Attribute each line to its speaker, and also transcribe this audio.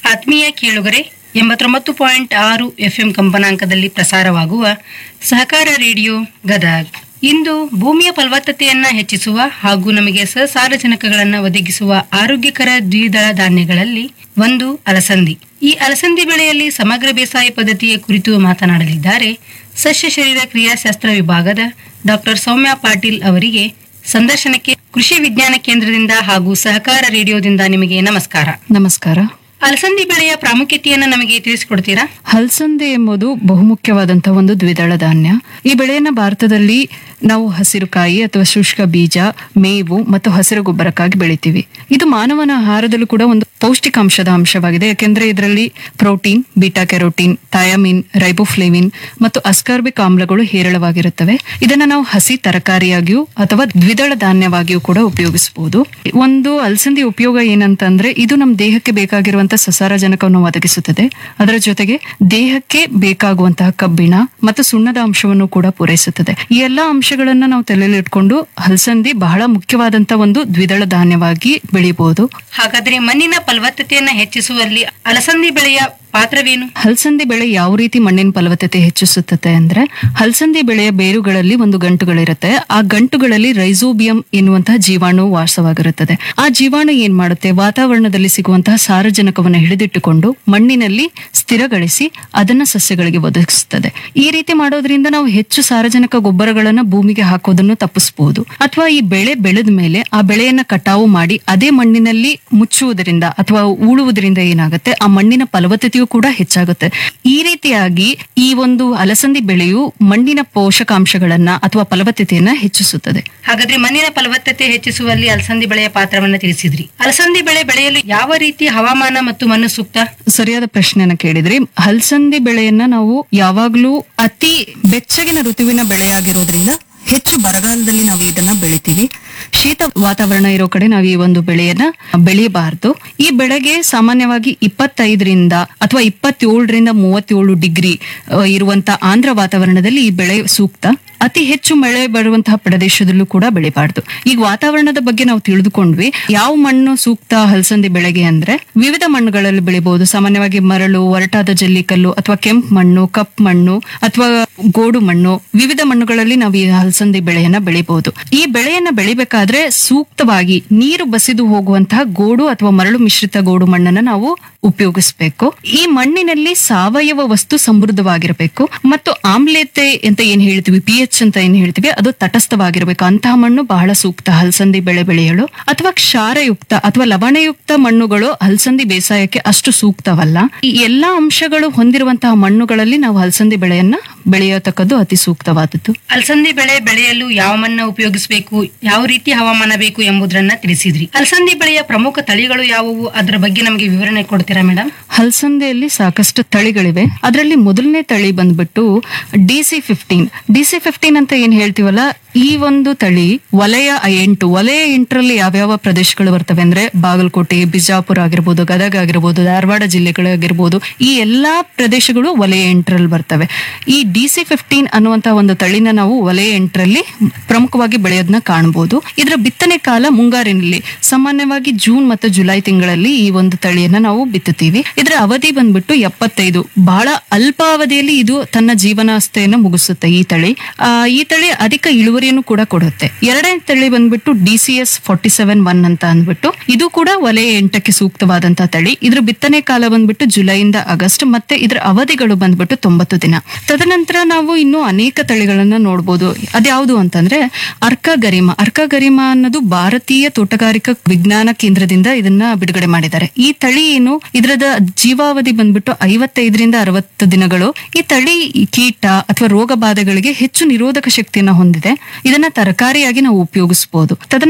Speaker 1: ಆತ್ಮೀಯ ಕೇಳುಗರೆ ಎಂಬತ್ತೊಂಬತ್ತು ಪಾಯಿಂಟ್ ಆರು ಎಫ್ಎಂ ಕಂಪನಾಂಕದಲ್ಲಿ ಪ್ರಸಾರವಾಗುವ ಸಹಕಾರ ರೇಡಿಯೋ ಗದಗ್ ಇಂದು ಭೂಮಿಯ ಫಲವತ್ತತೆಯನ್ನ ಹೆಚ್ಚಿಸುವ ಹಾಗೂ ನಮಗೆ ಸಸಾರಜನಕಗಳನ್ನು ಒದಗಿಸುವ ಆರೋಗ್ಯಕರ ದ್ವಿದಳ ಧಾನ್ಯಗಳಲ್ಲಿ ಒಂದು ಅಲಸಂದಿ ಈ ಅಲಸಂದಿ ಬೆಳೆಯಲ್ಲಿ ಸಮಗ್ರ ಬೇಸಾಯ ಪದ್ಧತಿಯ ಕುರಿತು ಮಾತನಾಡಲಿದ್ದಾರೆ ಸಸ್ಯ ಶರೀರ ಕ್ರಿಯಾಶಾಸ್ತ್ರ ವಿಭಾಗದ ಡಾಕ್ಟರ್ ಸೌಮ್ಯ ಪಾಟೀಲ್ ಅವರಿಗೆ ಸಂದರ್ಶನಕ್ಕೆ ಕೃಷಿ ವಿಜ್ಞಾನ ಕೇಂದ್ರದಿಂದ ಹಾಗೂ ಸಹಕಾರ ರೇಡಿಯೋದಿಂದ ನಿಮಗೆ ನಮಸ್ಕಾರ
Speaker 2: ನಮಸ್ಕಾರ
Speaker 1: ಅಲಸಂದಿ ಬೆಳೆಯ ಪ್ರಾಮುಖ್ಯತೆಯನ್ನು ನಮಗೆ ತಿಳಿಸಿಕೊಡ್ತೀರಾ
Speaker 2: ಹಲಸಂದೆ ಎಂಬುದು ಬಹುಮುಖ್ಯವಾದಂತಹ ಒಂದು ದ್ವಿದಳ ಧಾನ್ಯ ಈ ಬೆಳೆಯನ್ನ ಭಾರತದಲ್ಲಿ ನಾವು ಹಸಿರು ಕಾಯಿ ಅಥವಾ ಶುಷ್ಕ ಬೀಜ ಮೇವು ಮತ್ತು ಹಸಿರು ಗೊಬ್ಬರಕ್ಕಾಗಿ ಬೆಳಿತೀವಿ ಇದು ಮಾನವನ ಆಹಾರದಲ್ಲೂ ಕೂಡ ಒಂದು ಪೌಷ್ಟಿಕಾಂಶದ ಅಂಶವಾಗಿದೆ ಯಾಕೆಂದ್ರೆ ಇದರಲ್ಲಿ protein beta carotene thiamine riboflavin ಮತ್ತು ಅಸ್ಕಾರ್ಬಿಕ್ ಆಮ್ಲಗಳು ಹೇರಳವಾಗಿರುತ್ತವೆ ಇದನ್ನ ನಾವು ಹಸಿ ತರಕಾರಿಯಾಗಿಯೂ ಅಥವಾ ದ್ವಿದಳ ಧಾನ್ಯವಾಗಿಯೂ ಕೂಡ ಉಪಯೋಗಿಸಬಹುದು ಒಂದು ಅಲಸಂದಿ ಉಪಯೋಗ ಏನಂತಂದ್ರೆ ಇದು ನಮ್ಮ ದೇಹಕ್ಕೆ ಬೇಕಾಗಿರುವಂತಹ ಸಸಾರಜನಕವನ್ನು ಒದಗಿಸುತ್ತದೆ ಅದರ ಜೊತೆಗೆ ದೇಹಕ್ಕೆ ಬೇಕಾಗುವಂತಹ ಕಬ್ಬಿಣ ಮತ್ತು ಸುಣ್ಣದ ಅಂಶವನ್ನು ಕೂಡ ಪೂರೈಸುತ್ತದೆ ಈ ಎಲ್ಲಾ ಅಂಶಗಳನ್ನ ನಾವು ತಲೆಯಲ್ಲಿ ಇಟ್ಕೊಂಡು ಹಲಸಂದಿ ಬಹಳ ಮುಖ್ಯವಾದಂತಹ ಒಂದು ದ್ವಿದಳ ಧಾನ್ಯವಾಗಿ ಬೆಳಿಬಹುದು
Speaker 1: ಹಾಗಾದ್ರೆ ಮಣ್ಣಿನ ಫಲವತ್ತತೆಯನ್ನ ಹೆಚ್ಚಿಸುವಲ್ಲಿ ಅಲಸಂದಿ ಬೆಳೆಯ ಪಾತ್ರವೇನು
Speaker 2: ಹಲಸಂದಿ ಬೆಳೆ ಯಾವ ರೀತಿ ಮಣ್ಣಿನ ಫಲವತ್ತತೆ ಹೆಚ್ಚಿಸುತ್ತದೆ ಅಂದ್ರೆ ಹಲಸಂದಿ ಬೆಳೆಯ ಬೇರುಗಳಲ್ಲಿ ಒಂದು ಗಂಟುಗಳಿರುತ್ತೆ ಆ ಗಂಟುಗಳಲ್ಲಿ ರೈಸೋಬಿಯಂ ಎನ್ನುವಂತಹ ಜೀವಾಣು ವಾಸವಾಗಿರುತ್ತದೆ ಆ ಜೀವಾಣು ಏನ್ ಮಾಡುತ್ತೆ ವಾತಾವರಣದಲ್ಲಿ ಸಿಗುವಂತಹ ಸಾರಜನಕವನ್ನು ಹಿಡಿದಿಟ್ಟುಕೊಂಡು ಮಣ್ಣಿನಲ್ಲಿ ಸ್ಥಿರಗೊಳಿಸಿ ಅದನ್ನ ಸಸ್ಯಗಳಿಗೆ ಒದಗಿಸುತ್ತದೆ ಈ ರೀತಿ ಮಾಡೋದ್ರಿಂದ ನಾವು ಹೆಚ್ಚು ಸಾರಜನಕ ಗೊಬ್ಬರಗಳನ್ನ ಭೂಮಿಗೆ ಹಾಕೋದನ್ನು ತಪ್ಪಿಸಬಹುದು ಅಥವಾ ಈ ಬೆಳೆ ಬೆಳೆದ ಮೇಲೆ ಆ ಬೆಳೆಯನ್ನ ಕಟಾವು ಮಾಡಿ ಅದೇ ಮಣ್ಣಿನಲ್ಲಿ ಮುಚ್ಚುವುದರಿಂದ ಅಥವಾ ಉಳುವುದರಿಂದ ಏನಾಗುತ್ತೆ ಆ ಮಣ್ಣಿನ ಫಲವತ್ತತೆಯು ಕೂಡ ಹೆಚ್ಚಾಗುತ್ತೆ ಈ ರೀತಿಯಾಗಿ ಈ ಒಂದು ಅಲಸಂದಿ ಬೆಳೆಯು ಮಣ್ಣಿನ ಪೋಷಕಾಂಶಗಳನ್ನ ಅಥವಾ ಫಲವತ್ತತೆಯನ್ನ ಹೆಚ್ಚಿಸುತ್ತದೆ
Speaker 1: ಹಾಗಾದ್ರೆ ಮಣ್ಣಿನ ಫಲವತ್ತತೆ ಹೆಚ್ಚಿಸುವಲ್ಲಿ ಅಲಸಂದಿ ಬೆಳೆಯ ಪಾತ್ರವನ್ನ ತಿಳಿಸಿದ್ರಿ ಅಲಸಂದಿ ಬೆಳೆ ಬೆಳೆಯಲು ಯಾವ ರೀತಿ ಹವಾಮಾನ ಮತ್ತು ಮಣ್ಣು ಸೂಕ್ತ
Speaker 2: ಸರಿಯಾದ ಪ್ರಶ್ನೆಯನ್ನ ಕೇಳಿದ್ರಿ ಹಲಸಂದಿ ಬೆಳೆಯನ್ನ ನಾವು ಯಾವಾಗ್ಲೂ ಅತಿ ಬೆಚ್ಚಗಿನ ಋತುವಿನ ಬೆಳೆಯಾಗಿರೋದ್ರಿಂದ ಹೆಚ್ಚು ಬರಗಾಲದಲ್ಲಿ ನಾವು ಇದನ್ನ ಬೆಳಿತೀವಿ ಶೀತ ವಾತಾವರಣ ಇರೋ ಕಡೆ ನಾವು ಈ ಒಂದು ಬೆಳೆಯನ್ನ ಬೆಳೆಯಬಾರದು ಈ ಬೆಳೆಗೆ ಸಾಮಾನ್ಯವಾಗಿ ಇಪ್ಪತ್ತೈದರಿಂದ ಅಥವಾ ಇಪ್ಪತ್ತೇಳರಿಂದ ಮೂವತ್ತೇಳು ಡಿಗ್ರಿ ಅ, ಇರುವಂತ ಆಂಧ್ರ ವಾತಾವರಣದಲ್ಲಿ ಈ ಬೆಳೆ ಸೂಕ್ತ ಅತಿ ಹೆಚ್ಚು ಮಳೆ ಬರುವಂತಹ ಪ್ರದೇಶದಲ್ಲೂ ಕೂಡ ಬೆಳಿಬಾರ್ದು ಈಗ ವಾತಾವರಣದ ಬಗ್ಗೆ ನಾವು ತಿಳಿದುಕೊಂಡ್ವಿ ಯಾವ ಮಣ್ಣು ಸೂಕ್ತ ಹಲಸಂದಿ ಬೆಳೆಗೆ ಅಂದ್ರೆ ವಿವಿಧ ಮಣ್ಣುಗಳಲ್ಲಿ ಬೆಳಿಬಹುದು ಸಾಮಾನ್ಯವಾಗಿ ಮರಳು ಒರಟಾದ ಜಲ್ಲಿಕಲ್ಲು ಅಥವಾ ಕೆಂಪು ಮಣ್ಣು ಕಪ್ ಮಣ್ಣು ಅಥವಾ ಗೋಡು ಮಣ್ಣು ವಿವಿಧ ಮಣ್ಣುಗಳಲ್ಲಿ ನಾವು ಈ ಹಲಸಂದಿ ಬೆಳೆಯನ್ನ ಬೆಳಿಬಹುದು ಈ ಬೆಳೆಯನ್ನ ಬೆಳಿಬೇಕಾದ್ರೆ ಸೂಕ್ತವಾಗಿ ನೀರು ಬಸಿದು ಹೋಗುವಂತಹ ಗೋಡು ಅಥವಾ ಮರಳು ಮಿಶ್ರಿತ ಗೋಡು ಮಣ್ಣನ್ನ ನಾವು ಉಪಯೋಗಿಸಬೇಕು ಈ ಮಣ್ಣಿನಲ್ಲಿ ಸಾವಯವ ವಸ್ತು ಸಮೃದ್ಧವಾಗಿರಬೇಕು ಮತ್ತು ಆಮ್ಲತೆ ಅಂತ ಏನ್ ಹೇಳ್ತೀವಿ ಪಿ ಎಚ್ ಅಂತ ಏನ್ ಹೇಳ್ತೀವಿ ಅದು ತಟಸ್ಥವಾಗಿರಬೇಕು ಅಂತಹ ಮಣ್ಣು ಬಹಳ ಸೂಕ್ತ ಹಲಸಂದಿ ಬೆಳೆ ಬೆಳೆಯಲು ಅಥವಾ ಕ್ಷಾರಯುಕ್ತ ಅಥವಾ ಲವಣಯುಕ್ತ ಮಣ್ಣುಗಳು ಹಲಸಂದಿ ಬೇಸಾಯಕ್ಕೆ ಅಷ್ಟು ಸೂಕ್ತವಲ್ಲ ಈ ಎಲ್ಲಾ ಅಂಶಗಳು ಹೊಂದಿರುವಂತಹ ಮಣ್ಣುಗಳಲ್ಲಿ ನಾವು ಹಲಸಂದಿ ಬೆಳೆಯನ್ನ ಬೆಳೆಯತಕ್ಕದ್ದು ಅತಿ ಸೂಕ್ತವಾದದ್ದು
Speaker 1: ಅಲಸಂದಿ ಬೆಳೆ ಬೆಳೆಯಲು ಯಾವ ಮಣ್ಣ ಉಪಯೋಗಿಸಬೇಕು ಯಾವ ರೀತಿ ಹವಾಮಾನ ಬೇಕು ಎಂಬುದನ್ನ ತಿಳಿಸಿದ್ರಿ ಅಲಸಂದಿ ಬೆಳೆಯ ಪ್ರಮುಖ ತಳಿಗಳು ಯಾವುವು ಅದರ ಬಗ್ಗೆ ನಮಗೆ ವಿವರಣೆ ಕೊಡ್ತೀರಾ ಮೇಡಮ್
Speaker 2: ಹಲಸಂದೆಯಲ್ಲಿ ಸಾಕಷ್ಟು ತಳಿಗಳಿವೆ ಅದರಲ್ಲಿ ಮೊದಲನೇ ತಳಿ ಬಂದ್ಬಿಟ್ಟು D C fifteen D C fifteen ಅಂತ ಏನ್ ಹೇಳ್ತೀವಲ್ಲ ಈ ಒಂದು ತಳಿ ವಲಯ ಎಂಟು ವಲಯ ಎಂಟರಲ್ಲಿ ಯಾವ್ಯಾವ ಪ್ರದೇಶಗಳು ಬರ್ತವೆ ಅಂದ್ರೆ ಬಾಗಲಕೋಟೆ ಬಿಜಾಪುರ ಆಗಿರ್ಬೋದು ಗದಗ ಆಗಿರ್ಬೋದು ಧಾರವಾಡ ಜಿಲ್ಲೆಗಳಾಗಿರ್ಬೋದು ಈ ಎಲ್ಲಾ ಪ್ರದೇಶಗಳು ವಲಯ ಎಂಟರಲ್ಲಿ ಬರ್ತವೆ ಈ ಡಿ ಸಿ ಫಿಫ್ಟೀನ್ ಅನ್ನುವಂತಹ ಒಂದು ತಳಿನ ನಾವು ವಲಯ ಎಂಟರಲ್ಲಿ ಪ್ರಮುಖವಾಗಿ ಬೆಳೆಯೋದನ್ನ ಕಾಣಬಹುದು ಇದರ ಬಿತ್ತನೆ ಕಾಲ ಮುಂಗಾರಿನಲ್ಲಿ ಸಾಮಾನ್ಯವಾಗಿ ಜೂನ್ ಮತ್ತು ಜುಲೈ ತಿಂಗಳಲ್ಲಿ ಈ ಒಂದು ತಳಿಯನ್ನ ನಾವು ಬಿತ್ತುತ್ತೀವಿ ಇದರ ಅವಧಿ ಬಂದ್ಬಿಟ್ಟು ಎಪ್ಪತ್ತೈದು ಬಹಳ ಅಲ್ಪಾವಧಿಯಲ್ಲಿ ಇದು ತನ್ನ ಜೀವನಾವಸ್ಥೆಯನ್ನು ಮುಗಿಸುತ್ತೆ ಈ ತಳಿ ಆ, ಈ ತಳಿ ಅಧಿಕ ಇಳುವರಿಯನ್ನು ಕೂಡ ಕೊಡುತ್ತೆ ಎರಡನೇ ತಳಿ ಬಂದ್ಬಿಟ್ಟು D C S forty seven one ಅಂತ ಅಂದ್ಬಿಟ್ಟು ಇದು ಕೂಡ ವಲಯ ಎಂಟಕ್ಕೆ ಸೂಕ್ತವಾದಂತಹ ತಳಿ ಇದ್ರ ಬಿತ್ತನೆ ಕಾಲ ಬಂದ್ಬಿಟ್ಟು ಜುಲೈಯಿಂದ ಆಗಸ್ಟ್ ಮತ್ತೆ ಇದರ ಅವಧಿಗಳು ಬಂದ್ಬಿಟ್ಟು ತೊಂಬತ್ತು ದಿನ ತದನಂತರ ನಾವು ಇನ್ನು ಅನೇಕ ತಳಿಗಳನ್ನ ನೋಡಬಹುದು ಅದ್ಯಾವುದು ಅಂತಂದ್ರೆ ಅರ್ಕ ಗರಿಮ ಅರ್ಕ ಗರಿಮ ಅನ್ನೋದು ಭಾರತೀಯ ತೋಟಗಾರಿಕಾ ವಿಜ್ಞಾನ ಕೇಂದ್ರದಿಂದ ಇದನ್ನ ಬಿಡುಗಡೆ ಮಾಡಿದ್ದಾರೆ ಈ ತಳಿ ಏನು ಇದರದ ಜೀವಾವಧಿ ಬಂದ್ಬಿಟ್ಟು ಐವತ್ತೈದರಿಂದ ಅರವತ್ತು ದಿನಗಳು ಈ ತಳಿ ಕೀಟ ಅಥವಾ ರೋಗ ಬಾಧೆಗಳಿಗೆ ಹೆಚ್ಚು ನಿರೋಧಕ ಶಕ್ತಿಯನ್ನ ಹೊಂದಿದೆ ಇದನ್ನ ತರಕಾರಿಯಾಗಿ ನಾವು ಉಪಯೋಗಿಸಬಹುದು